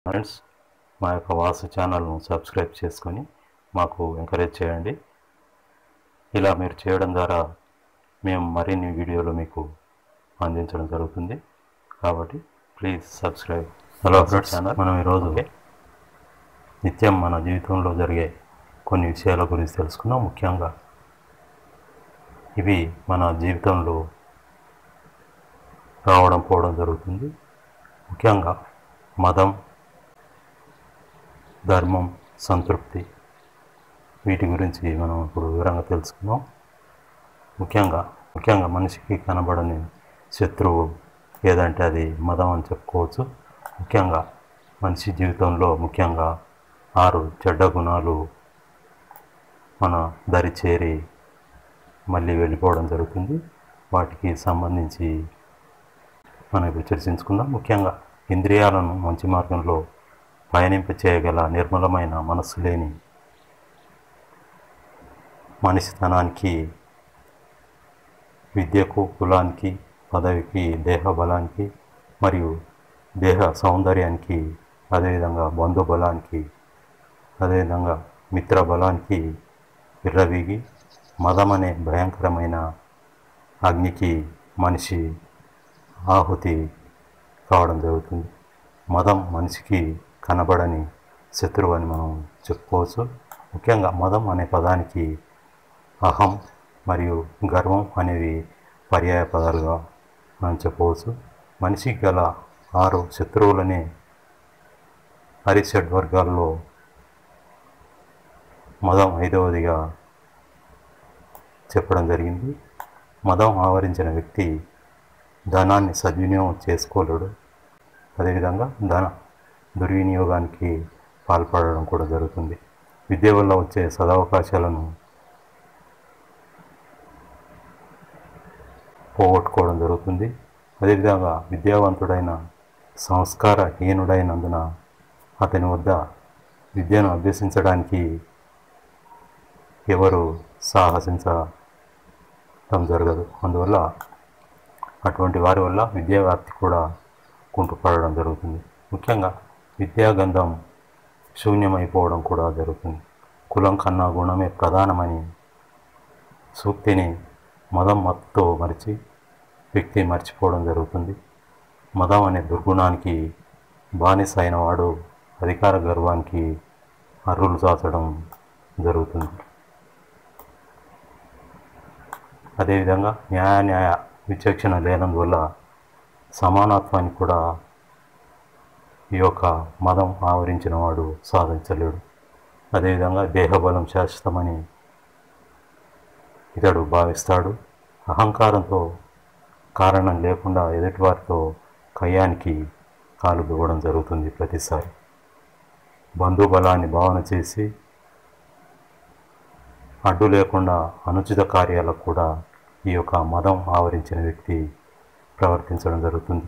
friends మా యొక్క వాసు ఛానల్ను సబ్స్క్రైబ్ చేసుకొని మాకు ఎంకరేజ్ చేయండి ఇలా మీరు చేయడం ద్వారా మేము మరిన్ని వీడియోలు మీకు అందించడం జరుగుతుంది కాబట్టి please subscribe hello friends channel మనం ఈరోజు నిత్యం మన జీవితంలో జరిగే కొన్ని విషయాల గురించి తెలుసుకుందాం ముఖ్యంగా ఇవి మన జీవితంలో రావడం పోవడం జరుగుతుంది ముఖ్యంగా మతం ధర్మం సంతృప్తి వీటి గురించి మనం ఇప్పుడు వివరంగా తెలుసుకుందాం ముఖ్యంగా ముఖ్యంగా మనిషికి కనబడని శత్రువు ఏదంటే అది మతం అని చెప్పుకోవచ్చు ముఖ్యంగా మనిషి జీవితంలో ముఖ్యంగా ఆరు చెడ్డ గుణాలు మన దరి చేరి మళ్ళీ వెళ్ళిపోవడం జరుగుతుంది వాటికి సంబంధించి మనం ఇప్పుడు చర్చించుకుందాం ముఖ్యంగా ఇంద్రియాలను మంచి మార్గంలో పయనింప చేయగల నిర్మలమైన మనస్సు లేని మనిషితనానికి విద్యకు కులానికి పదవికి దేహ బలానికి మరియు దేహ సౌందర్యానికి అదేవిధంగా బంధు బలానికి అదేవిధంగా మిత్ర బలానికి విర్రవీగి మదం అనే భయంకరమైన అగ్నికి మనిషి ఆహుతి కావడం జరుగుతుంది మదం మనిషికి కనబడని శత్రువు అని మనం చెప్పుకోవచ్చు ముఖ్యంగా మదం అనే పదానికి అహం మరియు గర్వం అనేవి పర్యాయ పదాలుగా మనం చెప్పవచ్చు మనిషికి గల ఆరు శత్రువులనే హరిషడ్ వర్గాల్లో మదం ఐదవదిగా చెప్పడం జరిగింది మదం ఆవరించిన వ్యక్తి ధనాన్ని సద్వినియోగం చేసుకోలేడు అదేవిధంగా ధన దుర్వినియోగానికి పాల్పడడం కూడా జరుగుతుంది విద్య వల్ల వచ్చే సదవకాశాలను పోగొట్టుకోవడం జరుగుతుంది అదేవిధంగా విద్యావంతుడైన సంస్కారహీనుడైనందున అతని వద్ద విద్యను అభ్యసించడానికి ఎవరు సాహసించడం జరగదు అందువల్ల అటువంటి వారి వల్ల విద్యా వ్యాప్తి కూడా కుంటుపడడం జరుగుతుంది ముఖ్యంగా విద్యాగంధం శూన్యమైపోవడం కూడా జరుగుతుంది కులం కన్నా గుణమే ప్రధానమని సూక్తిని మదం మత్తుతో మరిచి వ్యక్తి మర్చిపోవడం జరుగుతుంది మదం అనే దుర్గుణానికి బానిస అయిన వాడు అధికార గర్వానికి అర్రులు చాచడం జరుగుతుంది అదేవిధంగా న్యాయ న్యాయ విచక్షణ లేనందువల్ల సమానత్వాన్ని కూడా ఈ యొక్క మదం ఆవరించిన వాడు సాధించలేడు అదేవిధంగా దేహబలం శాశ్వతమని ఇతడు భావిస్తాడు అహంకారంతో కారణం లేకుండా ఎదుటివారితో కయ్యానికి కాలు దువ్వడం జరుగుతుంది ప్రతిసారి బంధుబలాన్ని భావన చేసి అడ్డు లేకుండా అనుచిత కార్యాలకు కూడా ఈ యొక్క మదం ఆవరించిన వ్యక్తి ప్రవర్తించడం జరుగుతుంది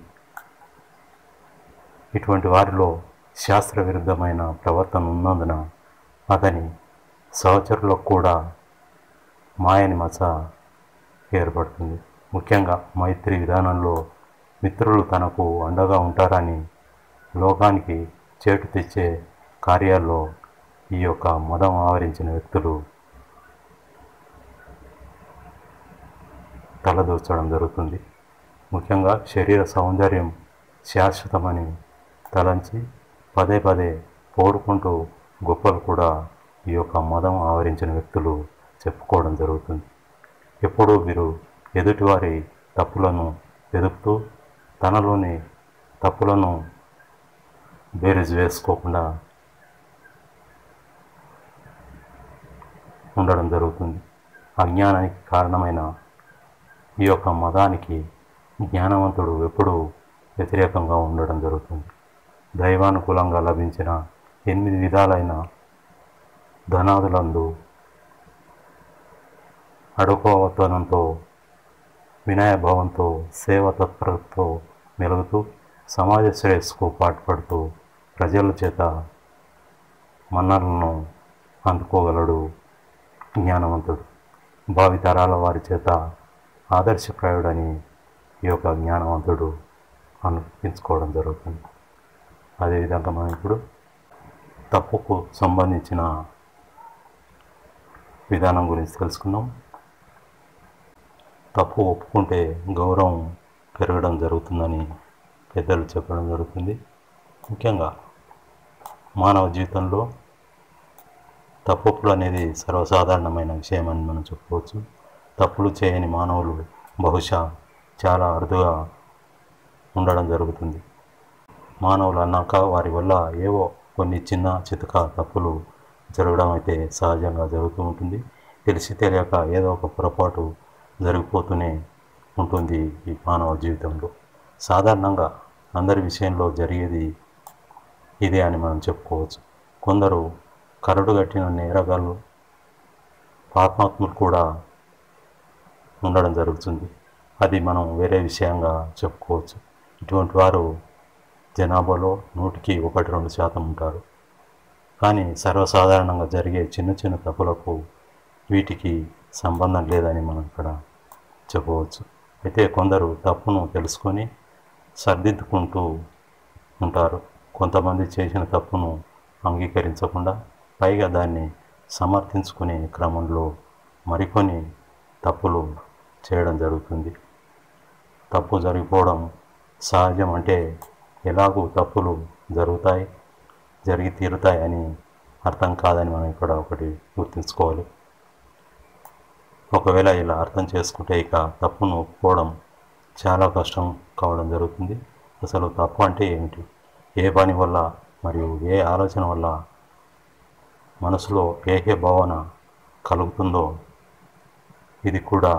ఇటువంటి వారిలో శాస్త్ర విరుద్ధమైన ప్రవర్తన ఉన్నందున అతని సహచరులకు కూడా మాయని మచ్చ ఏర్పడుతుంది ముఖ్యంగా మైత్రి విధానంలో మిత్రులు తనకు అండగా ఉంటారని లోకానికి చేటు తెచ్చే కార్యాల్లో ఈ యొక్క మదం ఆవరించిన వ్యక్తులు తలదూర్చడం జరుగుతుంది ముఖ్యంగా శరీర సౌందర్యం శాశ్వతమని తలంచి పదే పదే పోడుకుంటూ గొప్పలు కూడా ఈ యొక్క మదం ఆవరించిన వ్యక్తులు చెప్పుకోవడం జరుగుతుంది ఎప్పుడూ వీరు ఎదుటివారి తప్పులను వెతుకుతూ తనలోని తప్పులను బేరీజ్ వేసుకోకుండా ఉండడం జరుగుతుంది అజ్ఞానానికి కారణమైన ఈ యొక్క మతానికి జ్ఞానవంతుడు ఎప్పుడూ వ్యతిరేకంగా ఉండడం జరుగుతుంది దైవానుకూలంగా లభించిన ఎనిమిది విధాలైన ధనాదులందు అడుకోవతనంతో వినయభావంతో సేవ తత్పరతతో మెలుగుతూ సమాజ శ్రేయస్సుకు పాటుపడుతూ ప్రజల చేత మన్నలను అందుకోగలడు జ్ఞానవంతుడు భావితరాల వారి చేత ఆదర్శప్రాయుడని ఈ యొక్క జ్ఞానవంతుడు అనిపించుకోవడం జరుగుతుంది అదేవిధంగా మనం ఇప్పుడు తప్పుకు సంబంధించిన విధానం గురించి తెలుసుకుందాం తప్పు ఒప్పుకుంటే గౌరవం పెరగడం జరుగుతుందని పెద్దలు చెప్పడం జరుగుతుంది ముఖ్యంగా మానవ జీవితంలో తప్పులు అనేది సర్వసాధారణమైన విషయం అని మనం చెప్పుకోవచ్చు తప్పులు చేయని మానవులు బహుశా చాలా అరుదుగా ఉండడం జరుగుతుంది మానవులు అన్నాక వారి వల్ల ఏవో కొన్ని చిన్న చితక తప్పులు జరగడం అయితే సహజంగా జరుగుతూ ఉంటుంది తెలిసి తెలియక ఏదో ఒక పొరపాటు జరిగిపోతూనే ఉంటుంది ఈ మానవ జీవితంలో సాధారణంగా అందరి విషయంలో జరిగేది ఇదే అని మనం చెప్పుకోవచ్చు కొందరు కరడుగట్టిన నేరగాళ్ళు పాపాత్ములు కూడా ఉండడం జరుగుతుంది అది మనం వేరే విషయంగా చెప్పుకోవచ్చు ఇటువంటి వారు జనాభాలో నూటికి ఒకటి రెండు శాతం ఉంటారు కానీ సర్వసాధారణంగా జరిగే చిన్న చిన్న తప్పులకు వీటికి సంబంధం లేదని మనం ఇక్కడ చెప్పవచ్చు అయితే కొందరు తప్పును తెలుసుకొని సర్దిద్దుకుంటూ ఉంటారు కొంతమంది చేసిన తప్పును అంగీకరించకుండా పైగా దాన్ని సమర్థించుకునే క్రమంలో మరికొన్ని తప్పులు చేయడం జరుగుతుంది తప్పు జరిగిపోవడం సహజం అంటే ఎలాగూ తప్పులు జరుగుతాయి జరిగి తీరుతాయి అని అర్థం కాదని మనం ఇక్కడ ఒకటి గుర్తుంచుకోవాలి ఒకవేళ ఇలా అర్థం చేసుకుంటే ఇక తప్పును ఒప్పుకోవడం చాలా కష్టం కావడం జరుగుతుంది అసలు తప్పు అంటే ఏమిటి ఏ పని వల్ల మరియు ఏ ఆలోచన వల్ల మనసులో ఏ ఏ భావన కలుగుతుందో ఇది కూడా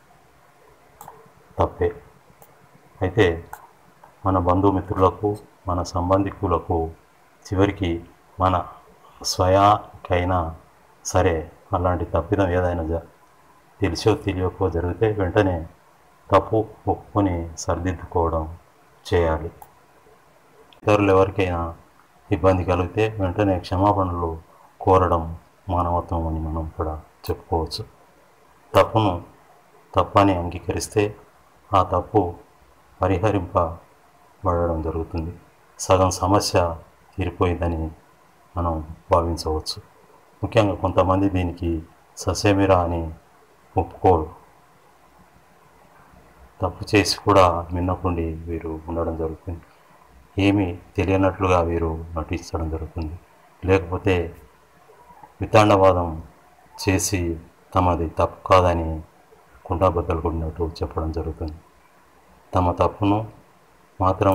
తప్పే అయితే మన బంధుమిత్రులకు మన సంబంధికులకు చివరికి మన స్వయాకైనా సరే అలాంటి తప్పిదం ఏదైనా జ తెలిసో తెలియకో జరిగితే వెంటనే తప్పు ఒప్పుకొని సరిదిద్దుకోవడం చేయాలి ఇతరులు ఎవరికైనా ఇబ్బంది కలిగితే వెంటనే క్షమాపణలు కోరడం మానవత్వం అని మనం కూడా చెప్పుకోవచ్చు తప్పును తప్పని అంగీకరిస్తే ఆ తప్పు పరిహరింపబడడం జరుగుతుంది సగం సమస్య తీరిపోయిందని మనం భావించవచ్చు ముఖ్యంగా కొంతమంది దీనికి ససేమిరా అని ఒప్పుకోరు తప్పు చేసి కూడా మిన్నకుండి వీరు ఉండడం జరుగుతుంది ఏమీ తెలియనట్లుగా వీరు నటించడం జరుగుతుంది లేకపోతే వితాండవాదం చేసి తమది తప్పు కాదని కుండాబద్దలు కొట్టినట్టు చెప్పడం జరుగుతుంది తమ తప్పును మాత్రం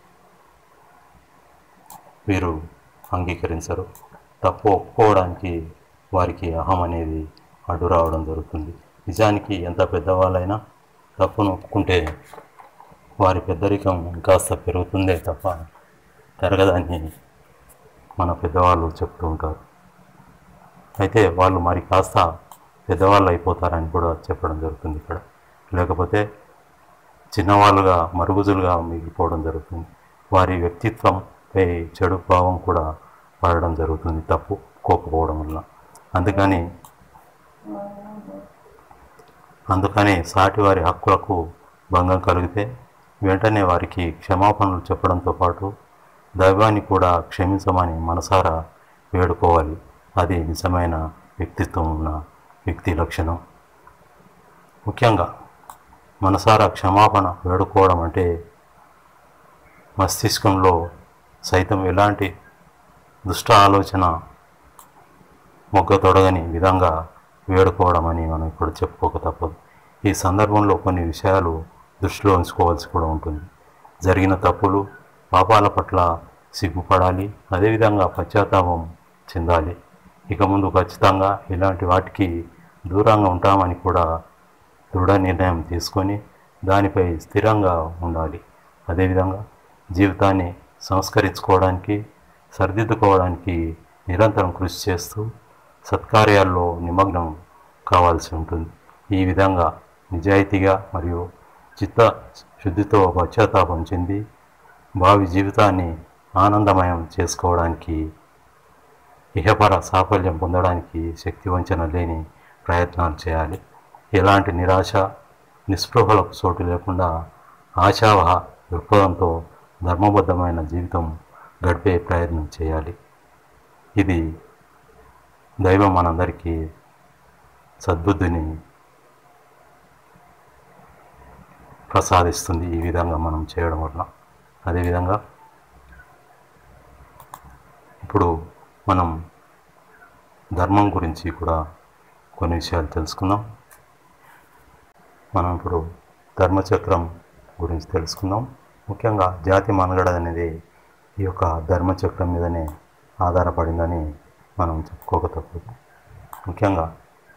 వీరు అంగీకరించరు తప్పు ఒప్పుకోవడానికి వారికి అహం అనేది అడ్డు రావడం జరుగుతుంది నిజానికి ఎంత పెద్దవాళ్ళైనా తప్పును ఒప్పుకుంటే వారి పెద్దరికం ఇంకాస్త పెరుగుతుందే తప్ప తరగదని మన పెద్దవాళ్ళు చెప్తూ ఉంటారు అయితే వాళ్ళు మరి కాస్త పెద్దవాళ్ళు అయిపోతారని కూడా చెప్పడం జరుగుతుంది ఇక్కడ లేకపోతే చిన్నవాళ్ళుగా మరుగుజులుగా మిగిలిపోవడం జరుగుతుంది వారి వ్యక్తిత్వంపై చెడు భావం కూడా పడడం జరుగుతుంది తప్పు కోకపోవడం వల్ల అందుకని అందుకని సాటివారి హక్కులకు భంగం కలిగితే వెంటనే వారికి క్షమాపణలు చెప్పడంతో పాటు దైవాన్ని కూడా క్షమించమని మనసారా వేడుకోవాలి అది నిజమైన వ్యక్తిత్వం ఉన్న వ్యక్తి లక్షణం ముఖ్యంగా మనసారా క్షమాపణ వేడుకోవడం అంటే మస్తిష్కంలో సైతం ఎలాంటి దుష్ట ఆలోచన మొగ్గ తొడగని విధంగా వేడుకోవడం అని మనం ఇప్పుడు చెప్పుకోక తప్పదు ఈ సందర్భంలో కొన్ని విషయాలు దృష్టిలో ఉంచుకోవాల్సి కూడా ఉంటుంది జరిగిన తప్పులు పాపాల పట్ల సిగ్గుపడాలి అదేవిధంగా పశ్చాత్తాపం చెందాలి ఇక ముందు ఖచ్చితంగా ఇలాంటి వాటికి దూరంగా ఉంటామని కూడా దృఢ నిర్ణయం తీసుకొని దానిపై స్థిరంగా ఉండాలి అదేవిధంగా జీవితాన్ని సంస్కరించుకోవడానికి సరిదిద్దుకోవడానికి నిరంతరం కృషి చేస్తూ సత్కార్యాల్లో నిమగ్నం కావాల్సి ఉంటుంది ఈ విధంగా నిజాయితీగా మరియు చిత్త శుద్ధితో పశ్చాత్తాపం చెంది భావి జీవితాన్ని ఆనందమయం చేసుకోవడానికి ఇహపర సాఫల్యం పొందడానికి శక్తి వంచన లేని ప్రయత్నాలు చేయాలి ఎలాంటి నిరాశ నిస్పృహలకు చోటు లేకుండా ఆశావహ దృక్పథంతో ధర్మబద్ధమైన జీవితం గడిపే ప్రయత్నం చేయాలి ఇది దైవం మనందరికీ సద్బుద్ధిని ప్రసాదిస్తుంది ఈ విధంగా మనం చేయడం వల్ల అదేవిధంగా ఇప్పుడు మనం ధర్మం గురించి కూడా కొన్ని విషయాలు తెలుసుకుందాం మనం ఇప్పుడు ధర్మచక్రం గురించి తెలుసుకుందాం ముఖ్యంగా జాతి మనుగడ అనేది ఈ యొక్క ధర్మచక్రం మీదనే ఆధారపడిందని మనం చెప్పుకోక తప్పదు ముఖ్యంగా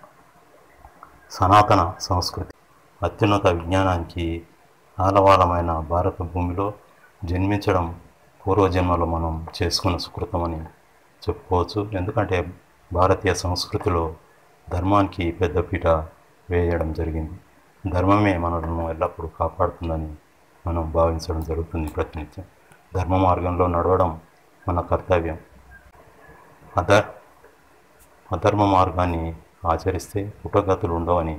సనాతన సంస్కృతి అత్యున్నత విజ్ఞానానికి ఆలవాలమైన భారత భూమిలో జన్మించడం పూర్వజన్మలో మనం చేసుకున్న సుకృతమని చెప్పుకోవచ్చు ఎందుకంటే భారతీయ సంస్కృతిలో ధర్మానికి పెద్దపీట వేయడం జరిగింది ధర్మమే మనలను ఎల్లప్పుడూ కాపాడుతుందని మనం భావించడం జరుగుతుంది ప్రతినిత్యం ధర్మ మార్గంలో నడవడం మన కర్తవ్యం అధర్ అధర్మ మార్గాన్ని ఆచరిస్తే పుట్టగతులు ఉండవని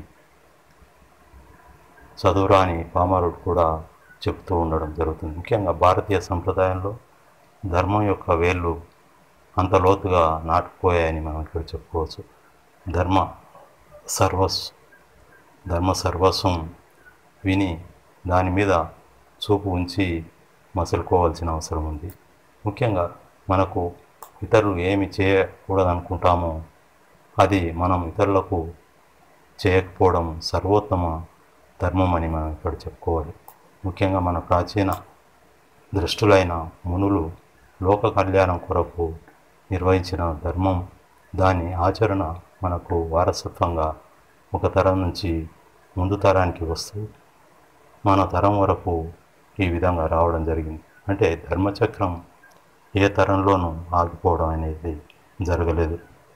చదువురాని పామరుడు కూడా చెప్తూ ఉండడం జరుగుతుంది ముఖ్యంగా భారతీయ సంప్రదాయంలో ధర్మం యొక్క వేళ్ళు అంత లోతుగా నాటుకుపోయాయని మనం ఇక్కడ చెప్పుకోవచ్చు ధర్మ సర్వస్ ధర్మ సర్వస్వం విని దాని మీద చూపు ఉంచి మసులుకోవాల్సిన అవసరం ఉంది ముఖ్యంగా మనకు ఇతరులు ఏమి చేయకూడదనుకుంటామో అది మనం ఇతరులకు చేయకపోవడం సర్వోత్తమ ధర్మం అని మనం ఇక్కడ చెప్పుకోవాలి ముఖ్యంగా మన ప్రాచీన దృష్టులైన మునులు లోక కళ్యాణం కొరకు నిర్వహించిన ధర్మం దాని ఆచరణ మనకు వారసత్వంగా ఒక తరం నుంచి ముందు తరానికి వస్తూ మన తరం వరకు ఈ విధంగా రావడం జరిగింది అంటే ధర్మచక్రం ఏ తరంలోనూ ఆగిపోవడం అనేది జరగలేదు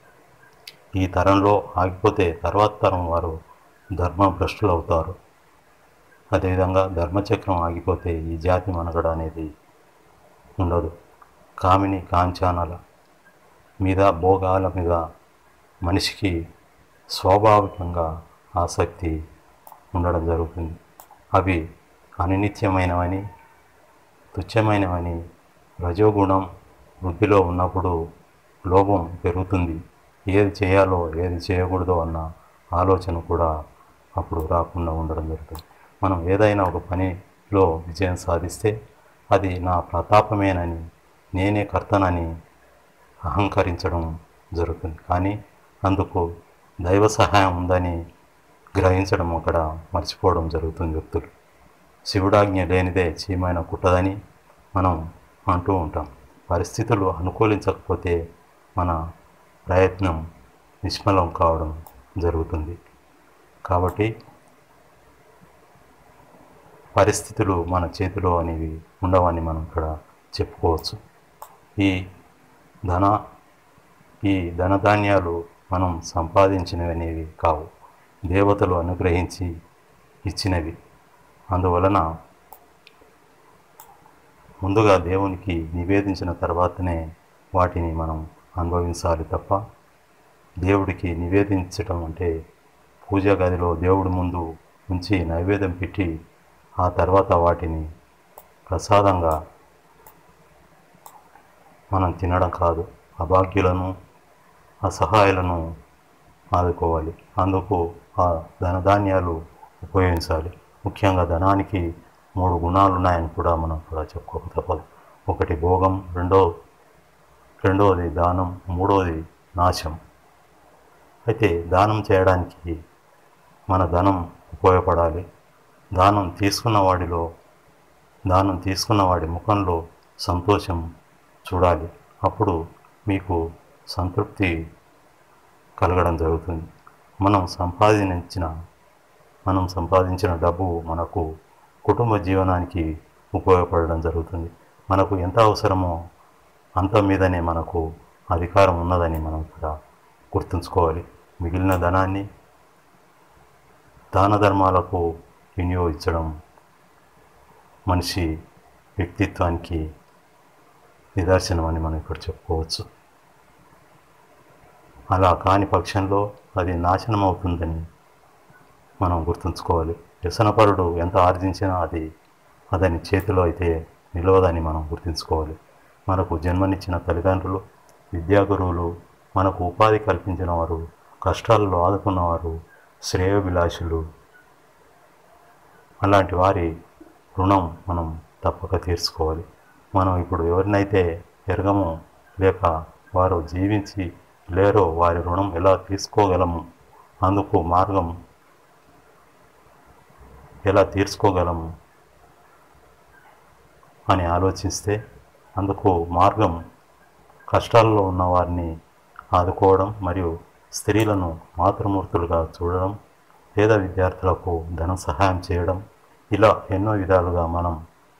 ఈ తరంలో ఆగిపోతే తర్వాత తరం వారు ధర్మభ్రష్టులు అవుతారు అదేవిధంగా ధర్మచక్రం ఆగిపోతే ఈ జాతి మనగడ అనేది ఉండదు కామిని కాంచానాల మీద భోగాల మీద మనిషికి స్వాభావికంగా ఆసక్తి ఉండడం జరుగుతుంది అవి అనినిత్యమైనవని తుచ్చమైనవని రజోగుణం వృద్ధిలో ఉన్నప్పుడు లోభం పెరుగుతుంది ఏది చేయాలో ఏది చేయకూడదో అన్న ఆలోచన కూడా అప్పుడు రాకుండా ఉండడం జరుగుతుంది మనం ఏదైనా ఒక పనిలో విజయం సాధిస్తే అది నా ప్రతాపమేనని నేనే కర్తనని అహంకరించడం జరుగుతుంది కానీ అందుకు దైవ సహాయం ఉందని గ్రహించడం అక్కడ మర్చిపోవడం జరుగుతుంది వ్యక్తులు శివుడాజ్ఞ లేనిదే చీమైన కుట్టదని మనం అంటూ ఉంటాం పరిస్థితులు అనుకూలించకపోతే మన ప్రయత్నం నిష్ఫలం కావడం జరుగుతుంది కాబట్టి పరిస్థితులు మన చేతిలో అనేవి ఉండవని మనం ఇక్కడ చెప్పుకోవచ్చు ఈ ధన ఈ ధనధాన్యాలు మనం సంపాదించినవి అనేవి కావు దేవతలు అనుగ్రహించి ఇచ్చినవి అందువలన ముందుగా దేవునికి నివేదించిన తర్వాతనే వాటిని మనం అనుభవించాలి తప్ప దేవుడికి నివేదించటం అంటే పూజ గదిలో దేవుడి ముందు ఉంచి నైవేద్యం పెట్టి ఆ తర్వాత వాటిని ప్రసాదంగా మనం తినడం కాదు అభాగ్యులను అసహాయులను ఆదుకోవాలి అందుకు ఆ ధనధాన్యాలు ఉపయోగించాలి ముఖ్యంగా ధనానికి మూడు గుణాలు ఉన్నాయని కూడా మనం కూడా చెప్పుకోక తప్పదు ఒకటి భోగం రెండో రెండవది దానం మూడవది నాశం అయితే దానం చేయడానికి మన ధనం ఉపయోగపడాలి దానం తీసుకున్న వాడిలో దానం తీసుకున్న వాడి ముఖంలో సంతోషం చూడాలి అప్పుడు మీకు సంతృప్తి కలగడం జరుగుతుంది మనం సంపాదించిన మనం సంపాదించిన డబ్బు మనకు కుటుంబ జీవనానికి ఉపయోగపడడం జరుగుతుంది మనకు ఎంత అవసరమో అంత మీదనే మనకు అధికారం ఉన్నదని మనం ఇక్కడ గుర్తుంచుకోవాలి మిగిలిన ధనాన్ని దాన ధర్మాలకు వినియోగించడం మనిషి వ్యక్తిత్వానికి నిదర్శనం అని మనం ఇక్కడ చెప్పుకోవచ్చు అలా కాని పక్షంలో అది నాశనం అవుతుందని మనం గుర్తుంచుకోవాలి వ్యసనపరుడు ఎంత ఆర్జించినా అది అతని చేతిలో అయితే నిలవదని మనం గుర్తుంచుకోవాలి మనకు జన్మనిచ్చిన తల్లిదండ్రులు విద్యాగురువులు మనకు ఉపాధి కల్పించిన వారు కష్టాల్లో ఆదుకున్నవారు శ్రేయోభిలాషులు అలాంటి వారి రుణం మనం తప్పక తీర్చుకోవాలి మనం ఇప్పుడు ఎవరినైతే ఎరగమో లేక వారు జీవించి లేరో వారి రుణం ఎలా తీసుకోగలము అందుకు మార్గం ఎలా తీర్చుకోగలము అని ఆలోచిస్తే అందుకు మార్గం కష్టాల్లో ఉన్న వారిని ఆదుకోవడం మరియు స్త్రీలను మాతృమూర్తులుగా చూడడం పేద విద్యార్థులకు ధన సహాయం చేయడం ఇలా ఎన్నో విధాలుగా మనం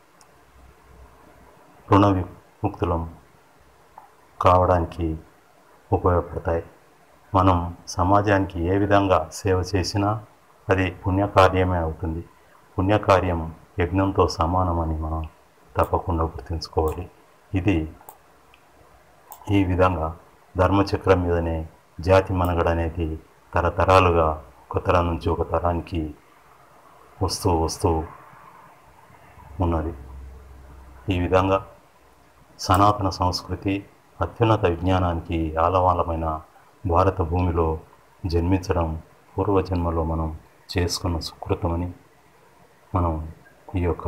రుణ విముక్తులం కావడానికి ఉపయోగపడతాయి మనం సమాజానికి ఏ విధంగా సేవ చేసినా అది పుణ్యకార్యమే అవుతుంది పుణ్యకార్యం యజ్ఞంతో సమానమని మనం తప్పకుండా గుర్తుంచుకోవాలి ఇది ఈ విధంగా ధర్మచక్రం మీదనే జాతి మనగడ అనేది తరతరాలుగా ఒక తరం నుంచి ఒక తరానికి వస్తూ వస్తూ ఉన్నది ఈ విధంగా సనాతన సంస్కృతి అత్యున్నత విజ్ఞానానికి ఆలవాలమైన భారత భూమిలో జన్మించడం పూర్వజన్మలో మనం చేసుకున్న సుకృతమని మనం ఈ యొక్క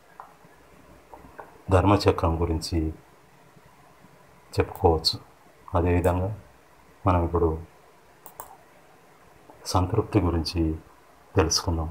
ధర్మచక్రం గురించి చెప్పుకోవచ్చు అదేవిధంగా మనం ఇప్పుడు సంతృప్తి గురించి తెలుసుకుందాం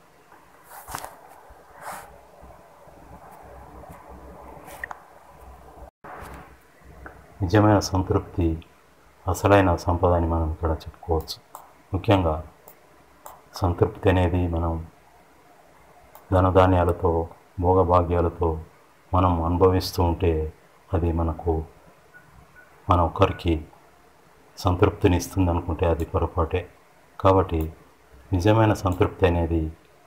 నిజమైన సంతృప్తి అసలైన సంపద అని మనం ఇక్కడ చెప్పుకోవచ్చు ముఖ్యంగా సంతృప్తి అనేది మనం ధనధాన్యాలతో భోగభాగ్యాలతో మనం అనుభవిస్తూ ఉంటే అది మనకు మన ఒక్కరికి సంతృప్తిని ఇస్తుంది అనుకుంటే అది పొరపాటే కాబట్టి నిజమైన సంతృప్తి అనేది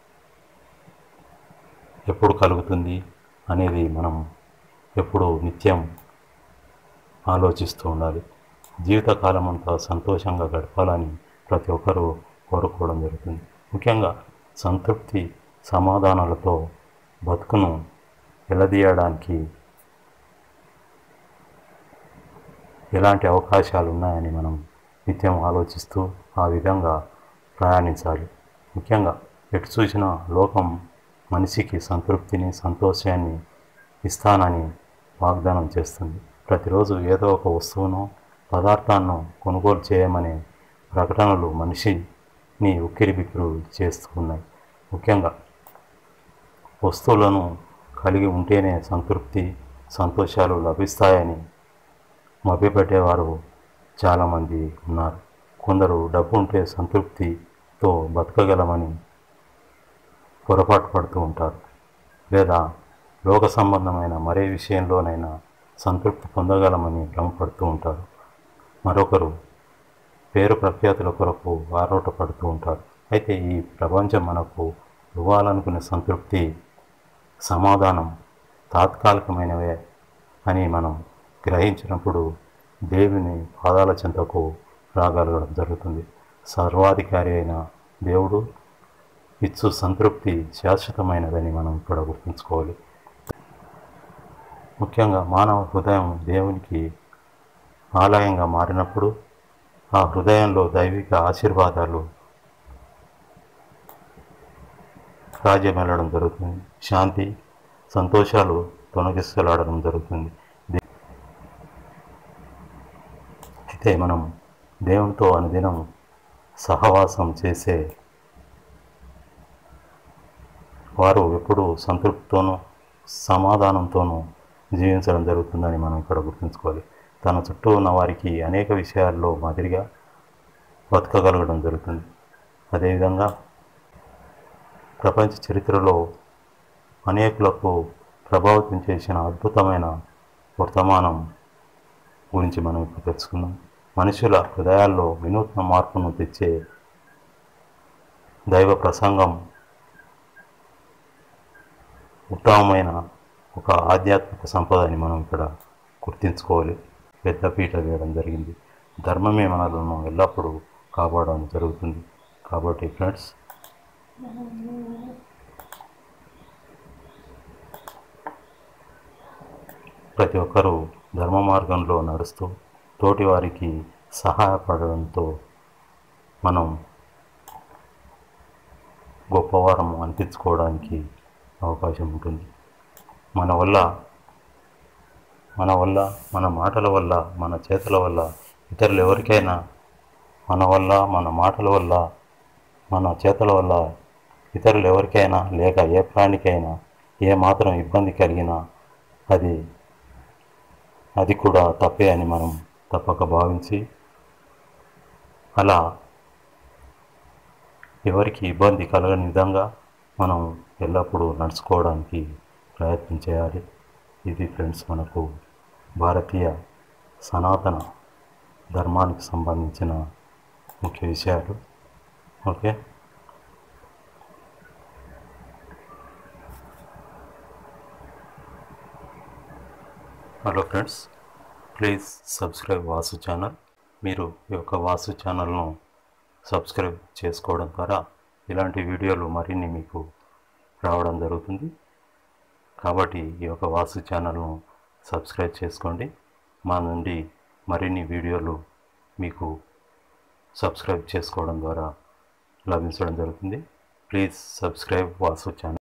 ఎప్పుడు కలుగుతుంది అనేది మనం ఎప్పుడు నిత్యం ఆలోచిస్తూ ఉండాలి జీవితకాలం అంతా సంతోషంగా గడపాలని ప్రతి ఒక్కరూ కోరుకోవడం జరుగుతుంది ముఖ్యంగా సంతృప్తి సమాధానాలతో బతుకును ఎలదీయడానికి ఎలాంటి అవకాశాలు ఉన్నాయని మనం నిత్యం ఆలోచిస్తూ ఆ విధంగా ప్రయాణించాలి ముఖ్యంగా ఎటు చూసిన లోకం మనిషికి సంతృప్తిని సంతోషాన్ని ఇస్తానని వాగ్దానం చేస్తుంది ప్రతిరోజు ఏదో ఒక వస్తువును పదార్థాన్ని కొనుగోలు చేయమనే ప్రకటనలు మనిషిని ఉక్కిరిబిక్కిరి చేస్తూ ఉన్నాయి ముఖ్యంగా వస్తువులను కలిగి ఉంటేనే సంతృప్తి సంతోషాలు లభిస్తాయని మభ్యపెట్టేవారు చాలామంది ఉన్నారు కొందరు డబ్బు ఉంటే సంతృప్తితో బతకగలమని పొరపాటు పడుతూ ఉంటారు లేదా లోక సంబంధమైన మరే విషయంలోనైనా సంతృప్తి పొందగలమని భ్రమపడుతూ ఉంటారు మరొకరు పేరు ప్రఖ్యాతుల కొరకు ఆరోటపడుతూ ఉంటారు అయితే ఈ ప్రపంచం మనకు ఇవ్వాలనుకునే సంతృప్తి సమాధానం తాత్కాలికమైనవే అని మనం గ్రహించినప్పుడు దేవుని పాదాల చెంతకు రాగలగడం జరుగుతుంది సర్వాధికారి అయిన దేవుడు ఇచ్చు సంతృప్తి శాశ్వతమైనదని మనం ఇక్కడ గుర్తుంచుకోవాలి ముఖ్యంగా మానవ హృదయం దేవునికి ఆలయంగా మారినప్పుడు ఆ హృదయంలో దైవిక ఆశీర్వాదాలు రాజ్యమెళ్ళడం జరుగుతుంది శాంతి సంతోషాలు తొలగిస్తలాడడం జరుగుతుంది దే- అయితే మనం దేవునితో అనుదినం సహవాసం చేసే వారు ఎప్పుడూ సంతృప్తితోనూ సమాధానంతోనూ జీవించడం జరుగుతుందని మనం ఇక్కడ గుర్తుంచుకోవాలి తన చుట్టూ ఉన్న వారికి అనేక విషయాల్లో మాదిరిగా బతకగలగడం జరుగుతుంది అదేవిధంగా ప్రపంచ చరిత్రలో అనేకులకు ప్రభావితం చేసిన అద్భుతమైన వర్తమానం గురించి మనం ఇప్పుడు తెలుసుకుందాం మనుషుల హృదయాల్లో వినూత్న మార్పును తెచ్చే దైవ ప్రసంగం ఉత్తమమైన ఒక ఆధ్యాత్మిక సంపదని మనం ఇక్కడ గుర్తించుకోవాలి పెద్ద పీట వేయడం జరిగింది ధర్మమే మనలను ఎల్లప్పుడూ కాపాడడం జరుగుతుంది కాబట్టి ఫ్రెండ్స్ ప్రతి ఒక్కరూ ధర్మ మార్గంలో నడుస్తూ తోటి వారికి సహాయపడడంతో మనం గొప్పవారం అనిపించుకోవడానికి అవకాశం ఉంటుంది మన వల్ల మన వల్ల మన మాటల వల్ల మన చేతుల వల్ల ఇతరులు ఎవరికైనా మన వల్ల మన మాటల వల్ల మన చేతుల వల్ల ఇతరులు ఎవరికైనా లేక ఏ ప్రాణికైనా ఏ మాత్రం ఇబ్బంది కలిగినా అది అది కూడా తప్పే అని మనం తప్పక భావించి అలా ఎవరికి ఇబ్బంది కలగని విధంగా మనం ఎల్లప్పుడూ నడుచుకోవడానికి ప్రయత్నం చేయాలి ఇది ఫ్రెండ్స్ మనకు భారతీయ సనాతన ధర్మానికి సంబంధించిన ముఖ్య విషయాలు okay hello friends please subscribe Vasu channel మీరు ఈ యొక్క వాసు ఛానల్ను సబ్స్క్రైబ్ చేసుకోవడం ద్వారా ఇలాంటి వీడియోలు మరిన్ని మీకు రావడం జరుగుతుంది కాబట్టి ఈ యొక్క వాసు ఛానల్ను సబ్స్క్రైబ్ చేసుకోండి మా నుండి మరిన్ని వీడియోలు మీకు సబ్స్క్రైబ్ చేసుకోవడం ద్వారా లభించడం జరుగుతుంది ప్లీజ్ సబ్స్క్రైబ్ వాసు ఛానల్